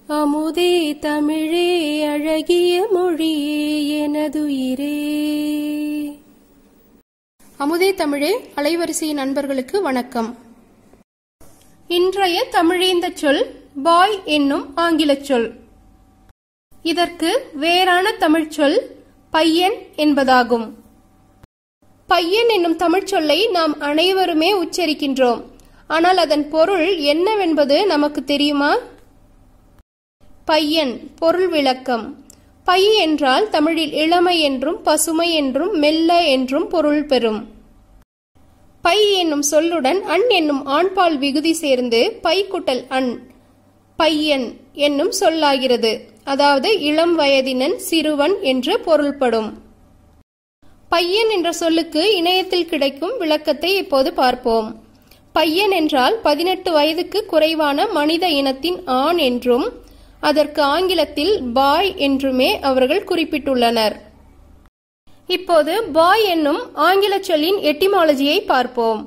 அமுதே தமிழே அழகிய மொழியே எனதுயிரே அமுதே தமிழே அலைவரிசையின் நண்பர்களுக்கு வணக்கம் இன்றைய தமிழேந்த சொல் பாய் என்னும் ஆங்கிலச் சொல் இதற்கு வேறான தமிழ்ச் சொல் பையன் என்பதாகும் பையன் என்னும் தமிழ்ச் சொல்லை நாம் அனைவருமே உச்சரிக்கின்றோம் ஆனால் அதன் பொருள் என்னவென்பது நமக்கு தெரியுமா பையன் பொருள் விளக்கம் பை என்றால் தமிழில் இளமை என்றும் பசுமை என்றும் மெல்ல என்றும் பொருள் பெறும் பை என்னும் சொல்லுடன் அன் என்னும் ஆண்பால் விகுதி சேர்ந்து பை குட்டல் அன் பையன் என்னும் சொல்லாகிறது அதாவது இளம் வயதினன் சிறுவன் என்று பொருள்படும் பையன் என்ற சொல்லுக்கு இணையத்தில் கிடைக்கும் விளக்கத்தை இப்போது பார்ப்போம் பையன் என்றால் பதினெட்டு வயதுக்கு குறைவான மனித இனத்தின் ஆண் என்றும் அதற்கு ஆங்கிலத்தில் பாய் என்றுமே அவர்கள் குறிப்பிட்டுள்ளனர் இப்போது பாய் என்னும் ஆங்கில சொல்லின் எட்டிமாலஜியை பார்ப்போம்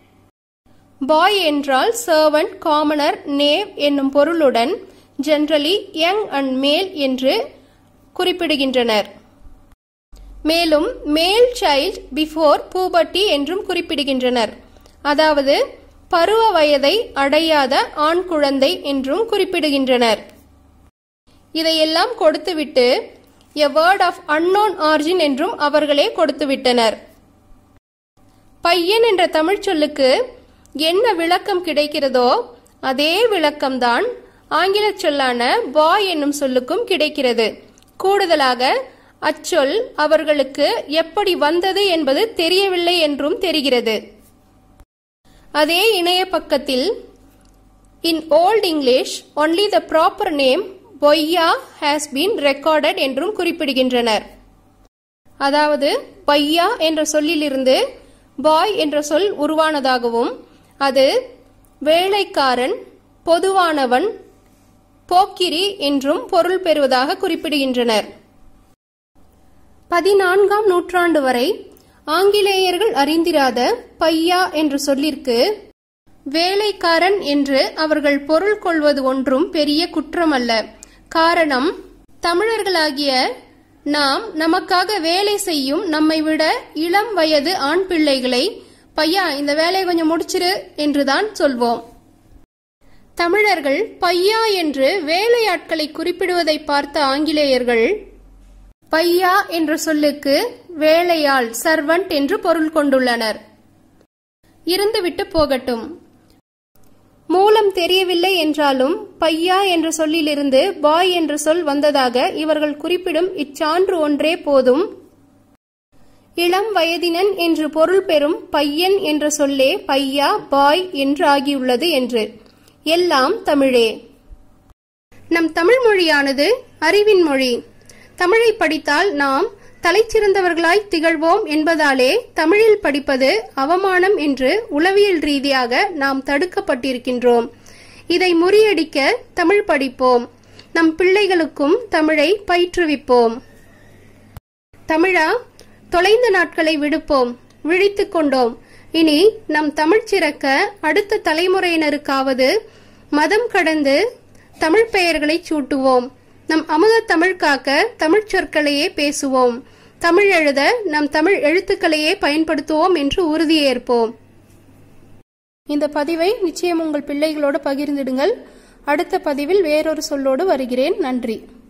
பாய் என்றால் சர்வன்ட் காமனர் நேவ் என்னும் பொருளுடன் ஜெனரலி யங் அண்ட் மேல் என்று குறிப்பிடுகின்றனர் மேலும் மேல் சைல்ட் பிஃபோர் பூபர்ட்டி என்றும் குறிப்பிடுகின்றனர் அதாவது பருவ வயதை அடையாத ஆண் குழந்தை என்றும் குறிப்பிடுகின்றனர் இதையெல்லாம் கொடுத்துவிட்டு a word of unknown origin என்றும் அவர்களே கொடுத்துவிட்டனர் பையன் என்ற தமிழ்ச் சொல்லுக்கு என்ன விளக்கம் கிடைக்கிறதோ அதே விளக்கம்தான் ஆங்கில சொல்லான பாய் என்னும் சொல்லுக்கும் கிடைக்கிறது கூடுதலாக அச்சொல் அவர்களுக்கு எப்படி வந்தது என்பது தெரியவில்லை என்றும் தெரிகிறது அதே இணைய பக்கத்தில் in Old English only the proper name Poyya has been recorded என்றும் குறிப்பிடுகின்றனர் அதாவது பையா என்ற சொல்லிலிருந்து பாய் என்ற சொல் உருவானதாகவும் அது வேலைக்காரன் பொதுவானவன் போக்கிரி என்றும் பொருள் பெறுவதாக குறிப்பிடுகின்றனர் பதினான்காம் நூற்றாண்டு வரை ஆங்கிலேயர்கள் அறிந்திராத பையா என்ற சொல்லிற்கு வேலைக்காரன் என்று அவர்கள் பொருள் கொள்வது ஒன்றும் பெரிய குற்றமல்ல காரணம் தமிழர்களாகிய நாம் நமக்காக வேலை செய்யும் நம்மை விட இளம் வயது ஆண் பிள்ளைகளை பையா இந்த வேலையை கொஞ்சம் முடிச்சிரு என்றுதான் சொல்வோம் தமிழர்கள் பையா என்று வேலையாட்களை குறிப்பிடுவதை பார்த்த ஆங்கிலேயர்கள் பையா என்ற சொல்லுக்கு வேலையாள் சர்வன்ட் என்று பொருள் கொண்டுள்ளனர் இருந்துவிட்டு போகட்டும் மூலம் தெரியவில்லை என்றாலும் பையா என்ற சொல்லிலிருந்து பாய் என்ற சொல் வந்ததாக இவர்கள் குறிப்பிடும் இச்சான்று ஒன்றே போதும் இளம் வயதினன் என்று பொருள் பெறும் பையன் என்ற சொல்லே பையா பாய் என்று ஆகியுள்ளது என்று எல்லாம் தமிழே நம் தமிழ் மொழியானது அறிவின் மொழி தமிழை படித்தால் நாம் தலைச்சிறந்தவர்களாய் திகழ்வோம் என்பதாலே தமிழில் படிப்பது அவமானம் என்று உளவியல் ரீதியாக நாம் தடுக்கப்பட்டிருக்கின்றோம் இதை முறியடிக்க தமிழ் படிப்போம் நம் பிள்ளைகளுக்கும் தமிழை பயிற்றுவிப்போம் தமிழா தொலைந்த நாட்களை விடுப்போம் விழித்துக் கொண்டோம் இனி நம் தமிழ் சிறக்க அடுத்த தலைமுறையினருக்காவது மதம் கடந்து தமிழ் பெயர்களை சூட்டுவோம் நம் அமுத தமிழ் காக்க தமிழ்ச் சொற்களையே பேசுவோம் தமிழ் எழுத நம் தமிழ் எழுத்துக்களையே பயன்படுத்துவோம் என்று உறுதியேற்போம் இந்த பதிவை நிச்சயம் உங்கள் பிள்ளைகளோடு பகிர்ந்திடுங்கள் அடுத்த பதிவில் வேறொரு சொல்லோடு வருகிறேன் நன்றி